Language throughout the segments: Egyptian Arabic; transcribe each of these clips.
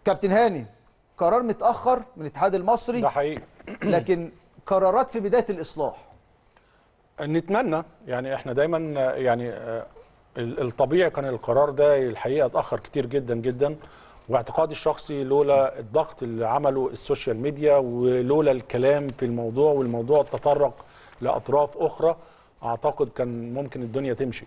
كابتن هاني قرار متاخر من الاتحاد المصري ده حقيقي لكن قرارات في بدايه الاصلاح نتمنى يعني احنا دايما يعني آه، ال- الطبيعي كان القرار ده الحقيقه اتاخر كتير جدا جدا واعتقادي الشخصي لولا الضغط اللي عمله السوشيال ميديا ولولا الكلام في الموضوع والموضوع تطرق لاطراف اخرى اعتقد كان ممكن الدنيا تمشي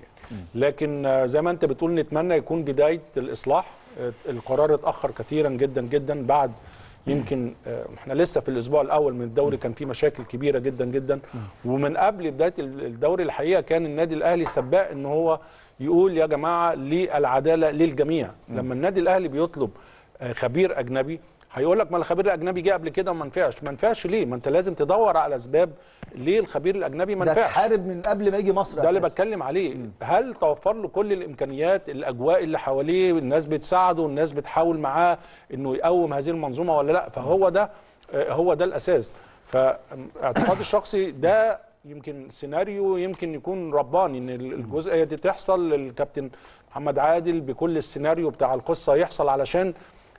لكن آه، زي ما انت بتقول نتمنى يكون بدايه الاصلاح آه، القرار اتاخر كثيرا جدا جدا بعد يمكن آه، احنا لسه في الاسبوع الاول من الدوري كان في مشاكل كبيره جدا جدا ومن قبل بدايه الدوري الحقيقه كان النادي الاهلي سباق ان هو يقول يا جماعه للعداله للجميع لما النادي الاهلي بيطلب آه، خبير اجنبي هيقول لك ما الخبير الاجنبي جه قبل كده وما نفعش ما نفعش ليه ما انت لازم تدور على اسباب ليه الخبير الاجنبي ما ده نفعش اتحارب من قبل ما يجي مصر ده اللي أساساً. بتكلم عليه هل توفر له كل الامكانيات الاجواء اللي حواليه الناس بتساعده الناس بتحاول معاه انه يقوم هذه المنظومه ولا لا فهو ده آه، هو ده الاساس فاعتقادي الشخصي ده يمكن سيناريو يمكن يكون رباني ان الجزئيه دي تحصل الكابتن محمد عادل بكل السيناريو بتاع القصه يحصل علشان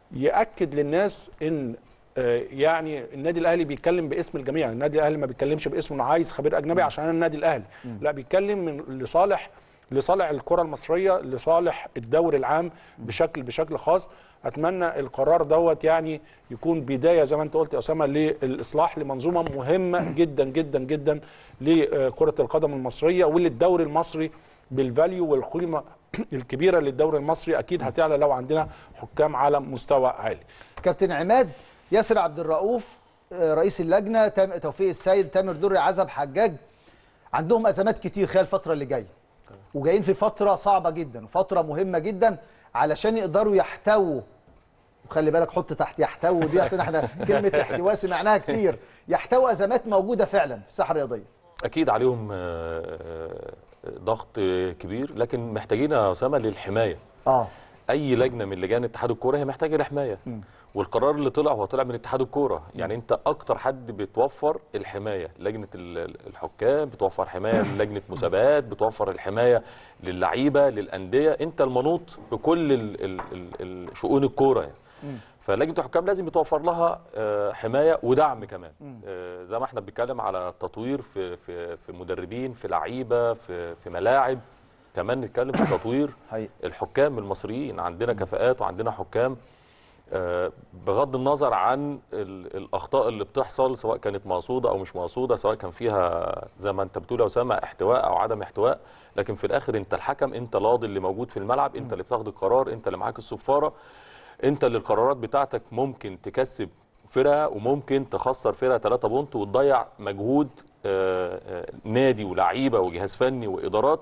ياكد للناس ان آه، يعني النادي الاهلي بيتكلم باسم الجميع النادي الاهلي ما بيتكلمش باسمه انه عايز خبير اجنبي عشان أنا النادي الاهلي لا بيتكلم من لصالح لصالح الكره المصريه لصالح الدوري العام بشكل بشكل خاص اتمنى القرار دوت يعني يكون بدايه زي ما انت قلت يا اسامه للاصلاح لمنظومه مهمه جدا جدا جدا لكره القدم المصريه وللدوري المصري بالفاليو والقيمه الكبيره للدوري المصري اكيد هتعلى لو عندنا حكام على مستوى عالي كابتن عماد ياسر عبد الرؤوف آه، رئيس اللجنه تام- توفيق السيد تامر دري عزب حجاج عندهم ازمات كتير خلال الفتره اللي جايه وجايين في فتره صعبه جدا وفتره مهمه جدا علشان يقدروا يحتووا وخلي بالك حط تحت يحتووا دي اصل احنا كلمه احتواء سمعناها كتير يحتوي ازمات موجوده فعلا في الساحه الرياضيه اكيد عليهم آه، آه، ضغط كبير لكن محتاجين يا اسامه للحمايه اه اي لجنه من لجان اتحاد الكوره هي محتاجه لحمايه والقرار اللي طلع هو طلع من اتحاد الكوره يعني انت اكتر حد بتوفر الحمايه لجنه ال- الحكام بتوفر حمايه لجنه مسابقات بتوفر الحمايه للعيبه للانديه انت المنوط بكل ال- ال- ال- ال- شؤون الكوره يعني فلجنه الحكام لازم يتوفر لها آه، حمايه ودعم كمان آه، زي ما احنا بنتكلم على تطوير في في في مدربين في لعيبه في في ملاعب كمان نتكلم في تطوير حقيقي الحكام المصريين عندنا كفاءات وعندنا حكام آه، بغض النظر عن ال- الاخطاء اللي بتحصل سواء كانت مقصوده او مش مقصوده سواء كان فيها زي ما انت بتقول يا اسامه احتواء او عدم احتواء لكن في الاخر انت الحكم انت القاضي اللي موجود في الملعب انت اللي بتاخد القرار انت اللي معاك الصفاره انت اللي القرارات بتاعتك ممكن تكسب فرقه وممكن تخسر فرقه 3 بونت وتضيع مجهود آه، آه، نادي ولاعيبه وجهاز فني وادارات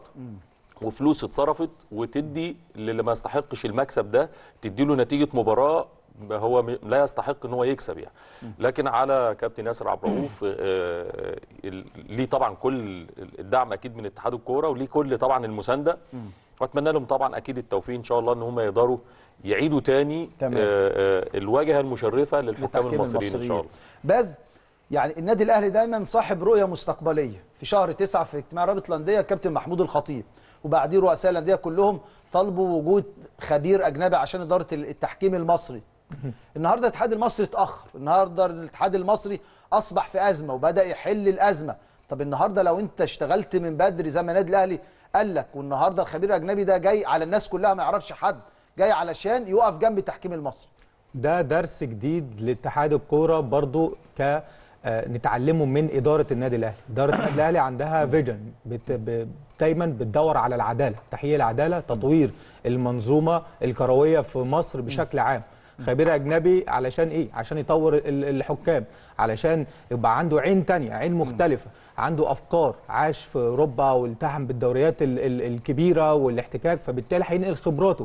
وفلوس اتصرفت وتدي للي ما يستحقش المكسب ده تدي له نتيجه مباراه هو م- لا يستحق ان هو يكسب يعني لكن على كابتن ياسر عبد الرؤوف آه، ال- ليه طبعا كل الدعم اكيد من اتحاد الكوره وليه كل طبعا المسانده واتمنى لهم طبعا اكيد التوفيق ان شاء الله ان هم يقدروا يعيدوا تاني تمام. آه، آه، الواجهه المشرفه للحكام للتحكيم المصريين ان شاء الله باز يعني النادي الاهلي دايما صاحب رؤيه مستقبليه في شهر تسعة في اجتماع رابطه الانديه كابتن محمود الخطيب وبعديه رؤساء الانديه كلهم طلبوا وجود خبير اجنبي عشان اداره التحكيم المصري النهارده الاتحاد المصري اتاخر النهارده الاتحاد المصري اصبح في ازمه وبدا يحل الازمه طب النهارده لو انت اشتغلت من بدري زي ما النادي الاهلي قال لك والنهارده الخبير الاجنبي ده جاي على الناس كلها ما يعرفش حد جاي علشان يقف جنب التحكيم المصري ده درس جديد لاتحاد الكوره برضو ك آه، نتعلمه من اداره النادي الاهلي اداره النادي الاهلي عندها فيجن بت... ب... دايما بتدور على العداله تحقيق العداله تطوير المنظومه الكرويه في مصر بشكل عام خبير اجنبي علشان ايه عشان يطور ال- الحكام علشان يبقى عنده عين تانية عين مختلفه عنده افكار عاش في اوروبا والتحم بالدوريات ال- ال- الكبيره والاحتكاك فبالتالي هينقل خبراته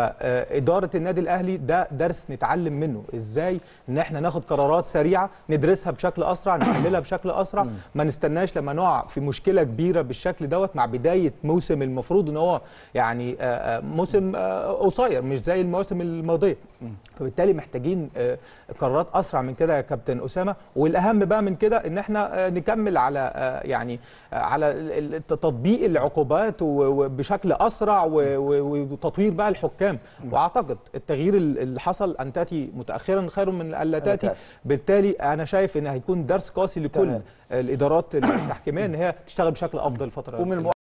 فاداره النادي الاهلي ده درس نتعلم منه ازاي ان احنا ناخد قرارات سريعه ندرسها بشكل اسرع نحللها بشكل اسرع ما نستناش لما نقع في مشكله كبيره بالشكل دوت مع بدايه موسم المفروض ان هو يعني آه، آه، موسم آه، قصير مش زي المواسم الماضيه فبالتالي محتاجين آه، قرارات اسرع من كده يا كابتن اسامه والاهم بقى من كده ان احنا آه، نكمل على آه، يعني آه، على ال- ال- تطبيق العقوبات و- وبشكل اسرع و- و- وتطوير بقى الحكام واعتقد التغيير ال- اللي حصل ان تاتي متاخرا خير من الا تاتي تأتي. بالتالي انا شايف ان هيكون درس قاسي لكل تمام. الادارات التحكيميه ان هي تشتغل بشكل افضل الفتره ومن